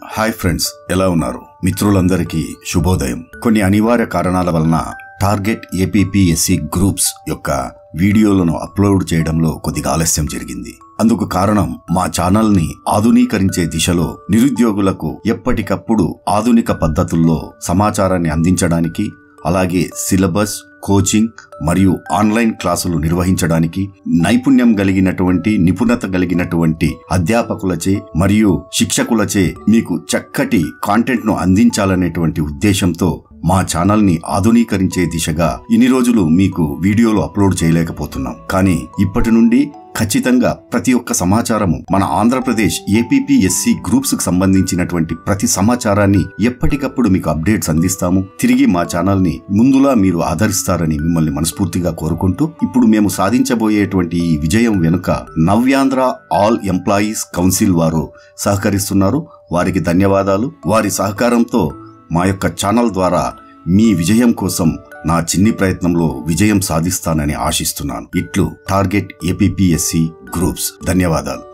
hi friends ఎలా ఉన్నారు మిత్రులందరికీ శుభోదయం కొన్ని అనివార్య కారణాల వలన టార్గెట్ ఏపీపీఎస్సి గ్రూప్స్ యొక్క వీడియోలను అప్లోడ్ చేయడంలో కొద్దిగా ఆలస్యం జరిగింది అందుకు కారణం మా ఛానల్ ని ఆధునీకరించే దిశలో నిరుద్యోగులకు ఎప్పటికప్పుడు ఆధునిక పద్ధతుల్లో సమాచారాన్ని అందించడానికి అలాగే సిలబస్ కోచింగ్ మరియు ఆన్లైన్ క్లాసులు నిర్వహించడానికి నైపుణ్యం కలిగినటువంటి నిపుణత కలిగినటువంటి అధ్యాపకులచే మరియు శిక్షకులచే మీకు చక్కటి కాంటెంట్ ను అందించాలనేటువంటి ఉద్దేశంతో మా ఛానల్ ని ఆధునీకరించే దిశగా ఇన్ని రోజులు మీకు వీడియోలు అప్లోడ్ చేయలేకపోతున్నాం కానీ ఇప్పటి నుండి ఖచ్చితంగా ప్రతి ఒక్క సమాచారము మన ఆంధ్రప్రదేశ్ ఏపీపీఎస్సి గ్రూప్స్ కు సంబంధించినటువంటి ప్రతి సమాచారాన్ని ఎప్పటికప్పుడు మీకు అప్డేట్స్ అందిస్తాము తిరిగి మా ఛానల్ ని ముందులా మీరు ఆదరిస్తారని మిమ్మల్ని మనస్ఫూర్తిగా కోరుకుంటూ ఇప్పుడు మేము సాధించబోయేటువంటి ఈ విజయం వెనుక నవ్యాంధ్ర ఆల్ ఎంప్లాయీస్ కౌన్సిల్ వారు సహకరిస్తున్నారు వారికి ధన్యవాదాలు వారి సహకారంతో మా యొక్క ఛానల్ ద్వారా మీ విజయం కోసం నా చిన్ని ప్రయత్నంలో విజయం సాధిస్తానని ఆశిస్తున్నాను ఇట్లు టార్గెట్ ఏపీపీఎస్సి గ్రూప్స్ ధన్యవాదాలు